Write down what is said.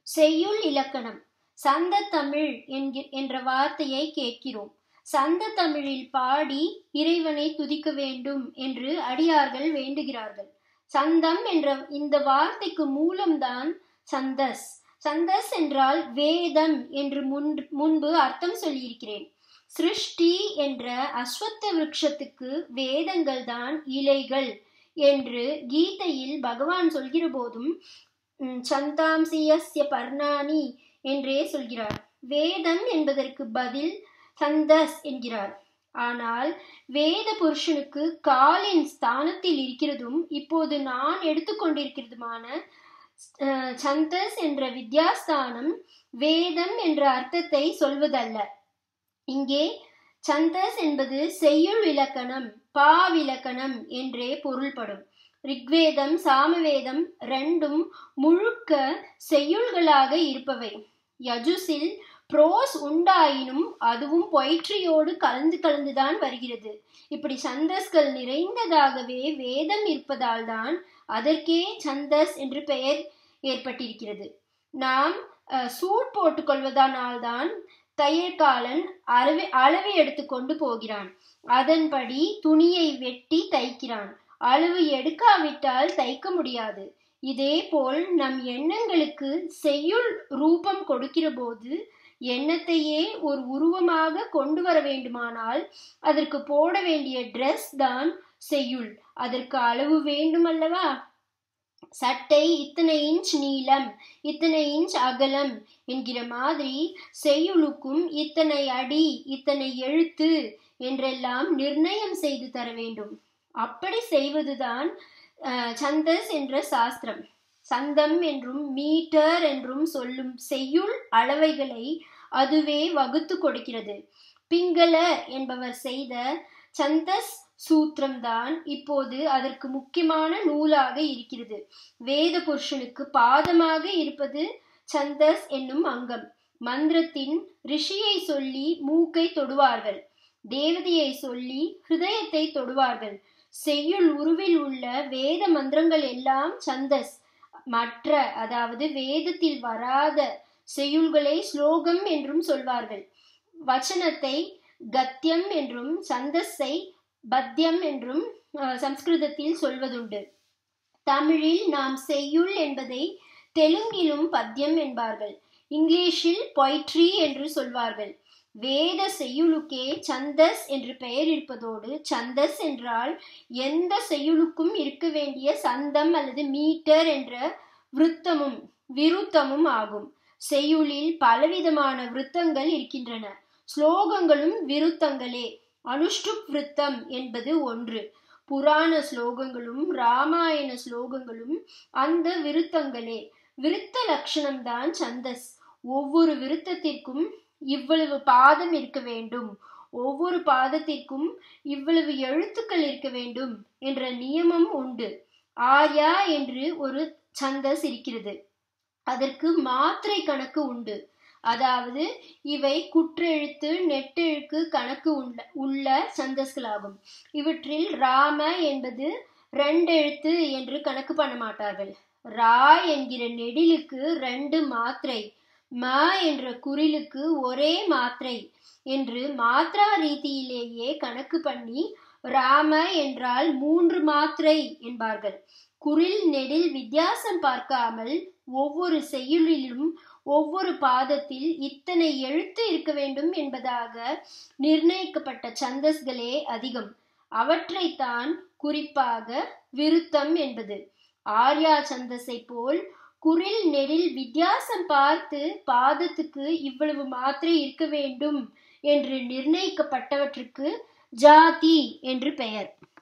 செய்யுள் இலக்கணம் சந்த தமிழ் என்கிற என்ற வார்த்தையை கேட்கிறோம் சந்த தமிழில் பாடி இறைவனை துதிக்க வேண்டும் என்று அடியார்கள் வேண்டுகிறார்கள் சந்தம் என்ற இந்த வார்த்தைக்கு மூலம்தான் சந்தஸ் சந்தஸ் என்றால் வேதம் என்று முன் முன்பு அர்த்தம் சொல்லியிருக்கிறேன் சிருஷ்டி என்ற அஸ்வத்த விருட்சத்துக்கு வேதங்கள் தான் இலைகள் என்று கீதையில் பகவான் சொல்கிற போதும் சந்தாம்சியஸ்ய பர்ணானி என்றே சொல்கிறார் வேதம் என்பதற்கு பதில் சந்தஸ் என்கிறார் ஆனால் வேத புருஷனுக்கு காலின் ஸ்தானத்தில் இருக்கிறதும் இப்போது நான் எடுத்துக்கொண்டிருக்கிறதுமான சந்தஸ் என்ற வித்யாஸ்தானம் வேதம் என்ற அர்த்தத்தை சொல்வதல்ல இங்கே சந்தஸ் என்பது செய்யுள் இலக்கணம் பாவிலக்கணம் என்றே பொருள்படும் ரிக்வேதம் சாமவேதம் ரெண்டும் முழுக்க செய்யுள்களாக இருப்பவை யஜுசில் ப்ரோஸ் உண்டாயினும் அதுவும் பொயிட்ரியோடு கலந்து கலந்துதான் வருகிறது இப்படி சந்தஸ்கள் நிறைந்ததாகவே வேதம் இருப்பதால் தான் அதற்கே சந்தஸ் என்று பெயர் ஏற்பட்டிருக்கிறது நாம் சூட் போட்டுக்கொள்வதனால்தான் தையற்காலன் அளவு அளவு எடுத்துக்கொண்டு போகிறான் அதன்படி துணியை வெட்டி தைக்கிறான் அளவு எடுக்காவிட்டால் தைக்க முடியாது இதே போல் நம் எண்ணங்களுக்கு செய்யுள் ரூபம் கொடுக்கிற போது எண்ணத்தையே ஒரு உருவமாக கொண்டு வர வேண்டுமானால் அதற்கு போட வேண்டிய ட்ரெஸ் தான் செய்யுள் அதற்கு அளவு வேண்டும் அல்லவா சட்டை இத்தனை இன்ச் நீளம் இத்தனை இன்ச் அகலம் என்கிற மாதிரி செய்யுளுக்கும் இத்தனை அடி இத்தனை எழுத்து என்றெல்லாம் நிர்ணயம் செய்து தர வேண்டும் அப்படி செய்வதுதான் சந்தஸ் என்ற சாஸ்திரம் சந்தம் என்றும் மீட்டர் என்றும் சொல்லும் செய்யுள் அளவைகளை அதுவே வகுத்து கொடுக்கிறது பிங்கள என்பவர் செய்த சந்தஸ் சூத்திரம்தான் இப்போது அதற்கு முக்கியமான நூலாக இருக்கிறது வேத புருஷனுக்கு பாதமாக இருப்பது சந்தஸ் என்னும் அங்கம் மந்திரத்தின் ரிஷியை சொல்லி மூக்கை தொடுவார்கள் தேவதையை சொல்லி ஹிருதயத்தை தொடுவார்கள் செய்யுள் உருவில் உள்ள வேத மந்திரங்கள் எல்லாம் சந்தஸ் மற்ற அதாவது வேதத்தில் வராத செய்யுள்களை ஸ்லோகம் என்றும் சொல்வார்கள் வச்சனத்தை கத்தியம் என்றும் சந்தஸை பத்தியம் என்றும் சம்ஸ்கிருதத்தில் சொல்வதுண்டு தமிழில் நாம் செய்யுள் என்பதை தெலுங்கிலும் பத்தியம் என்பார்கள் இங்கிலீஷில் பொய்ட்ரி என்று சொல்வார்கள் வேத செய்யுளுக்கே சந்தஸ் என்று பெயர் இருப்பதோடு சந்தஸ் என்றால் எந்த செய்யுளுக்கும் இருக்க வேண்டிய சந்தம் அல்லது மீட்டர் என்ற விருத்தமும் விருத்தமும் ஆகும் செய்யுளில் பலவிதமான விருத்தங்கள் இருக்கின்றன ஸ்லோகங்களும் விருத்தங்களே அனுஷ்டுப் விருத்தம் என்பது ஒன்று புராண ஸ்லோகங்களும் ராமாயண ஸ்லோகங்களும் அந்த விருத்தங்களே விருத்த லட்சணம்தான் சந்தஸ் ஒவ்வொரு விருத்தத்திற்கும் இவ்வளவு பாதம் இருக்க வேண்டும் ஒவ்வொரு பாதத்திற்கும் இவ்வளவு எழுத்துக்கள் இருக்க வேண்டும் என்ற நியமம் உண்டு ஆர்யா என்று ஒரு சந்தஸ் இருக்கிறது அதற்கு மாத்திரை கணக்கு உண்டு அதாவது இவை குற்றெழுத்து நெட்டெழுத்து கணக்கு உள்ள உள்ள சந்தஸ்களாகும் இவற்றில் ராம என்பது ரெண்டு எழுத்து என்று கணக்கு பண்ண மாட்டார்கள் ரா என்கிற நெடிலுக்கு ரெண்டு மாத்திரை ம என்ற குறிலுக்கு ஒரே மாத்திரை என்று மாத்ரா ரீதியிலேயே கணக்கு பண்ணி ராம என்றால் மூன்று மாத்திரை என்பார்கள் குரில் நெடில் வித்தியாசம் பார்க்காமல் ஒவ்வொரு செய்யுளிலும் ஒவ்வொரு பாதத்தில் இத்தனை எழுத்து இருக்க வேண்டும் என்பதாக நிர்ணயிக்கப்பட்ட சந்தஸ்களே அதிகம் அவற்றைத்தான் குறிப்பாக விருத்தம் என்பது ஆர்யா சந்தஸை போல் குரில் நெடில் வித்தியாசம் பார்த்து பாதத்துக்கு இவ்வளவு மாத்திரை இருக்க வேண்டும் என்று நிர்ணயிக்கப்பட்டவற்றுக்கு ஜாதி என்று பெயர்